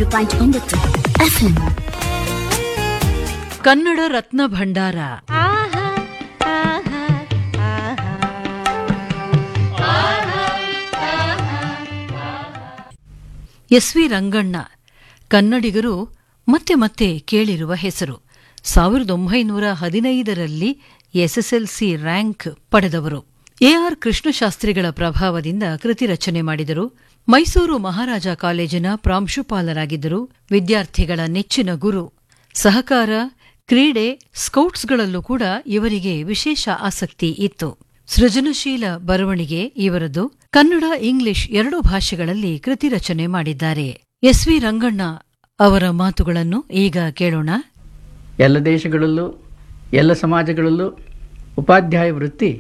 point ಒಂಬತ್ತು FM Kannada Ratna Bhandara S V Ranganna ಕನ್ನಡಿಗರು ಮತ್ತೆ ಮತ್ತೆ ಕೇಳಿರುವ ಹೆಸರು ಸಾವಿರದ ಒಂಬೈನೂರ ಹದಿನೈದರಲ್ಲಿ ಎಸ್ಎಸ್ಎಲ್ಸಿ ರ್ಯಾಂಕ್ ಪಡೆದವರು ಎಆರ್ ಕೃಷ್ಣಶಾಸ್ತ್ರಿಗಳ ಪ್ರಭಾವದಿಂದ ಕೃತಿ ರಚನೆ ಮಾಡಿದರು ಮೈಸೂರು ಮಹಾರಾಜ ಕಾಲೇಜಿನ ಪ್ರಾಂಶುಪಾಲರಾಗಿದ್ದರು ವಿದ್ಯಾರ್ಥಿಗಳ ನೆಚ್ಚಿನ ಗುರು ಸಹಕಾರ ಕ್ರೀಡೆ ಸ್ಕೌಟ್ಸ್ಗಳಲ್ಲೂ ಕೂಡ ಇವರಿಗೆ ವಿಶೇಷ ಆಸಕ್ತಿ ಇತ್ತು ಸೃಜನಶೀಲ ಬರವಣಿಗೆ ಇವರದು ಕನ್ನಡ ಇಂಗ್ಲಿಷ್ ಎರಡೂ ಭಾಷೆಗಳಲ್ಲಿ ಕೃತಿ ರಚನೆ ಮಾಡಿದ್ದಾರೆ ಎಸ್ ವಿ ರಂಗಣ್ಣ ಅವರ ಮಾತುಗಳನ್ನು ಈಗ ಕೇಳೋಣ ಎಲ್ಲ ದೇಶಗಳಲ್ಲೂ ಎಲ್ಲ ಸಮಾಜಗಳಲ್ಲೂ ಉಪಾಧ್ಯಾಯ ವೃತ್ತಿ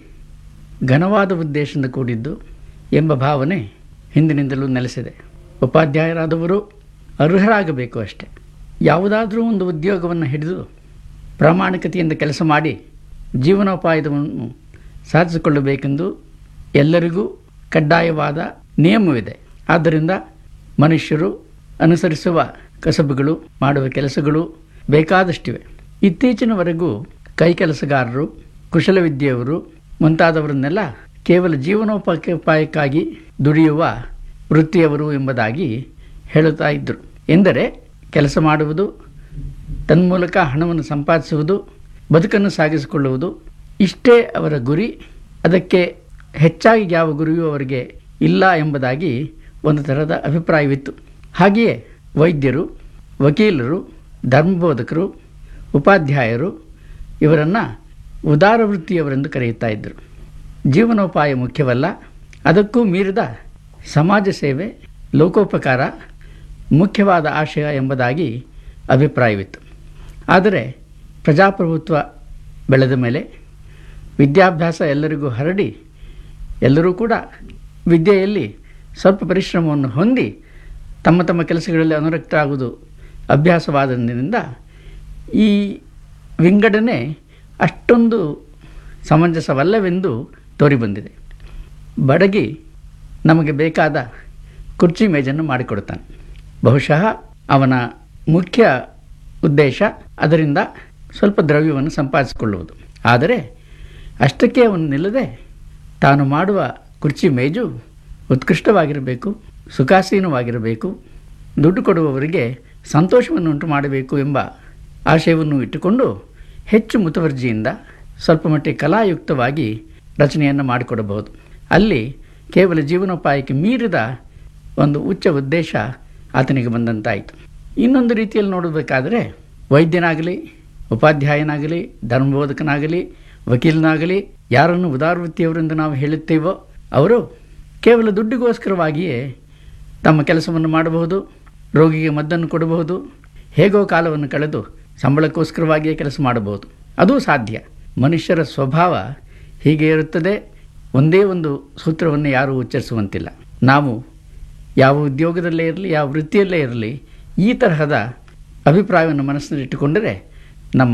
ಘನವಾದ ಉದ್ದೇಶದಿಂದ ಕೂಡಿದ್ದು ಎಂಬ ಭಾವನೆ ಹಿಂದಿನಿಂದಲೂ ನೆಲೆಸಿದೆ ಉಪಾಧ್ಯಾಯರಾದವರು ಅರ್ಹರಾಗಬೇಕು ಅಷ್ಟೆ ಯಾವುದಾದರೂ ಒಂದು ಉದ್ಯೋಗವನ್ನು ಹಿಡಿದು ಪ್ರಾಮಾಣಿಕತೆಯಿಂದ ಕೆಲಸ ಮಾಡಿ ಜೀವನೋಪಾಯವನ್ನು ಸಾಧಿಸಿಕೊಳ್ಳಬೇಕೆಂದು ಎಲ್ಲರಿಗೂ ಕಡ್ಡಾಯವಾದ ನಿಯಮವಿದೆ ಆದ್ದರಿಂದ ಮನುಷ್ಯರು ಅನುಸರಿಸುವ ಕಸಬುಗಳು ಮಾಡುವ ಕೆಲಸಗಳು ಬೇಕಾದಷ್ಟಿವೆ ಇತ್ತೀಚಿನವರೆಗೂ ಕೈಕೆಲಸಗಾರರು ಕುಶಲವಿದ್ಯೆಯವರು ಮುಂತಾದವರನ್ನೆಲ್ಲ ಕೇವಲ ಜೀವನೋಪಾಯಕ್ಕಾಗಿ ದುಡಿಯುವ ವೃತ್ತಿಯವರು ಎಂಬುದಾಗಿ ಹೇಳುತ್ತಾ ಇದ್ದರು ಎಂದರೆ ಕೆಲಸ ಮಾಡುವುದು ತನ್ಮೂಲಕ ಹಣವನ್ನು ಸಂಪಾದಿಸುವುದು ಬದುಕನ್ನು ಸಾಗಿಸಿಕೊಳ್ಳುವುದು ಇಷ್ಟೇ ಅವರ ಗುರಿ ಅದಕ್ಕೆ ಹೆಚ್ಚಾಗಿ ಯಾವ ಗುರಿಯೂ ಅವರಿಗೆ ಇಲ್ಲ ಎಂಬುದಾಗಿ ಒಂದು ಥರದ ಅಭಿಪ್ರಾಯವಿತ್ತು ಹಾಗೆಯೇ ವೈದ್ಯರು ವಕೀಲರು ಧರ್ಮಬೋಧಕರು ಉಪಾಧ್ಯಾಯರು ಇವರನ್ನು ಉದಾರ ವೃತ್ತಿಯವರೆಂದು ಕರೆಯುತ್ತಾ ಇದ್ದರು ಜೀವನೋಪಾಯ ಮುಖ್ಯವಲ್ಲ ಅದಕ್ಕೂ ಮೀರಿದ ಸಮಾಜ ಸೇವೆ ಲೋಕೋಪಕಾರ ಮುಖ್ಯವಾದ ಆಶಯ ಎಂಬುದಾಗಿ ಅಭಿಪ್ರಾಯವಿತ್ತು ಆದರೆ ಪ್ರಜಾಪ್ರಭುತ್ವ ಬೆಳೆದ ಮೇಲೆ ವಿದ್ಯಾಭ್ಯಾಸ ಎಲ್ಲರಿಗೂ ಹರಡಿ ಎಲ್ಲರೂ ಕೂಡ ವಿದ್ಯೆಯಲ್ಲಿ ಸ್ವಲ್ಪ ಪರಿಶ್ರಮವನ್ನು ಹೊಂದಿ ತಮ್ಮ ತಮ್ಮ ಕೆಲಸಗಳಲ್ಲಿ ಅನುರಕ್ತರಾಗುವುದು ಅಭ್ಯಾಸವಾದ್ದರಿಂದ ಈ ವಿಂಗಡಣೆ ಅಷ್ಟೊಂದು ಸಮಂಜಸವಲ್ಲವೆಂದು ತೋರಿಬಂದಿದೆ ಬಡಗಿ ನಮಗೆ ಬೇಕಾದ ಕುರ್ಚಿ ಮೇಜನ್ನು ಮಾಡಿಕೊಡುತ್ತಾನೆ ಬಹುಶಃ ಅವನ ಮುಖ್ಯ ಉದ್ದೇಶ ಅದರಿಂದ ಸ್ವಲ್ಪ ದ್ರವ್ಯವನ್ನು ಸಂಪಾದಿಸಿಕೊಳ್ಳುವುದು ಆದರೆ ಅಷ್ಟಕ್ಕೆ ಅವನು ನಿಲ್ಲದೆ ತಾನು ಮಾಡುವ ಕುರ್ಚಿ ಮೇಜು ಉತ್ಕೃಷ್ಟವಾಗಿರಬೇಕು ಸುಖಾಸೀನವಾಗಿರಬೇಕು ದುಡ್ಡು ಕೊಡುವವರಿಗೆ ಸಂತೋಷವನ್ನು ಉಂಟು ಮಾಡಬೇಕು ಎಂಬ ಆಶಯವನ್ನು ಇಟ್ಟುಕೊಂಡು ಹೆಚ್ಚು ಮುತುವರ್ಜಿಯಿಂದ ಸ್ವಲ್ಪ ಮಟ್ಟಿಗೆ ಕಲಾಯುಕ್ತವಾಗಿ ರಚನೆಯನ್ನು ಮಾಡಿಕೊಡಬಹುದು ಅಲ್ಲಿ ಕೇವಲ ಜೀವನೋಪಾಯಕ್ಕೆ ಮೀರಿದ ಒಂದು ಉಚ್ಚ ಉದ್ದೇಶ ಆತನಿಗೆ ಬಂದಂತಾಯಿತು ಇನ್ನೊಂದು ರೀತಿಯಲ್ಲಿ ನೋಡಬೇಕಾದರೆ ವೈದ್ಯನಾಗಲಿ ಉಪಾಧ್ಯಾಯನಾಗಲಿ ಧರ್ಮಬೋಧಕನಾಗಲಿ ವಕೀಲನಾಗಲಿ ಯಾರನ್ನು ಉದಾರವೃತ್ತಿಯವರೆಂದು ನಾವು ಹೇಳುತ್ತೇವೋ ಅವರು ಕೇವಲ ದುಡ್ಡಿಗೋಸ್ಕರವಾಗಿಯೇ ತಮ್ಮ ಕೆಲಸವನ್ನು ಮಾಡಬಹುದು ರೋಗಿಗೆ ಮದ್ದನ್ನು ಕೊಡಬಹುದು ಹೇಗೋ ಕಾಲವನ್ನು ಕಳೆದು ಸಂಬಳಕ್ಕೋಸ್ಕರವಾಗಿಯೇ ಕೆಲಸ ಮಾಡಬಹುದು ಅದೂ ಸಾಧ್ಯ ಮನುಷ್ಯರ ಸ್ವಭಾವ ಹೀಗೆ ಇರುತ್ತದೆ ಒಂದೇ ಒಂದು ಸೂತ್ರವನ್ನು ಯಾರೂ ಉಚ್ಚರಿಸುವಂತಿಲ್ಲ ನಾವು ಯಾವ ಉದ್ಯೋಗದಲ್ಲೇ ಇರಲಿ ಯಾವ ವೃತ್ತಿಯಲ್ಲೇ ಇರಲಿ ಈ ತರಹದ ಅಭಿಪ್ರಾಯವನ್ನು ಮನಸ್ಸಿನಲ್ಲಿಟ್ಟುಕೊಂಡರೆ